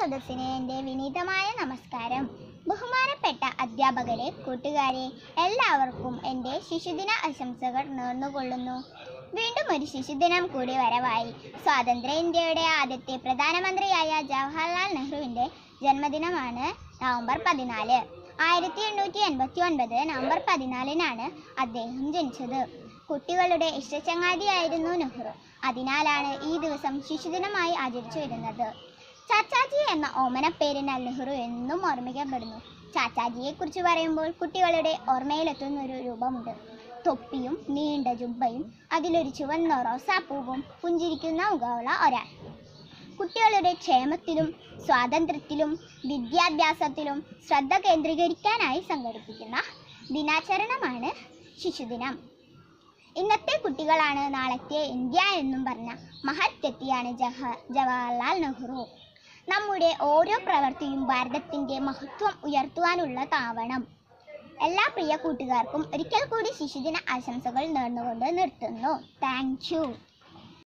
സദസ്സിന് എൻ്റെ വിനീതമായ നമസ്കാരം ബഹുമാനപ്പെട്ട അധ്യാപകരെ കൂട്ടുകാരെ എല്ലാവർക്കും എൻ്റെ ശിശുദിന ആശംസകൾ നേർന്നുകൊള്ളുന്നു വീണ്ടും ഒരു ശിശുദിനം കൂടി വരവായി സ്വാതന്ത്ര്യ ഇന്ത്യയുടെ ആദ്യത്തെ പ്രധാനമന്ത്രിയായ ജവഹർലാൽ നെഹ്റുവിൻ്റെ ജന്മദിനമാണ് നവംബർ പതിനാല് ആയിരത്തി എണ്ണൂറ്റി എൺപത്തി ഒൻപത് നവംബർ പതിനാലിനാണ് അദ്ദേഹം ജനിച്ചത് കുട്ടികളുടെ ഇഷ്ടചങ്ങാതിയായിരുന്നു നെഹ്റു അതിനാലാണ് ഈ ദിവസം ശിശുദിനമായി ആചരിച്ചു വരുന്നത് ചാച്ചാജി എന്ന ഓമനപ്പേരിനാൽ നെഹ്റു എന്നും ഓർമ്മിക്കപ്പെടുന്നു ചാച്ചാജിയെ കുറിച്ച് പറയുമ്പോൾ കുട്ടികളുടെ ഓർമ്മയിലെത്തുന്ന ഒരു രൂപമുണ്ട് തൊപ്പിയും നീണ്ട ജുബ്ബയും അതിലൊരു ചുവന്ന റോസാപ്പൂവും പുഞ്ചിരിക്കുന്ന മുഖമുള്ള ഒരാൾ കുട്ടികളുടെ ക്ഷേമത്തിലും സ്വാതന്ത്ര്യത്തിലും വിദ്യാഭ്യാസത്തിലും ശ്രദ്ധ കേന്ദ്രീകരിക്കാനായി സംഘടിപ്പിക്കുന്ന ദിനാചരണമാണ് ശിശുദിനം ഇന്നത്തെ കുട്ടികളാണ് നാളത്തെ ഇന്ത്യ എന്നും പറഞ്ഞ മഹത് വ്യക്തിയാണ് ജഹ ജവഹർലാൽ നെഹ്റു നമ്മുടെ ഓരോ പ്രവൃത്തിയും ഭാരതത്തിൻ്റെ മഹത്വം ഉയർത്തുവാനുള്ളതാവണം എല്ലാ പ്രിയ കൂട്ടുകാർക്കും ഒരിക്കൽ കൂടി ശിശുദിന ആശംസകൾ നേർന്നുകൊണ്ട് നിർത്തുന്നു താങ്ക് യു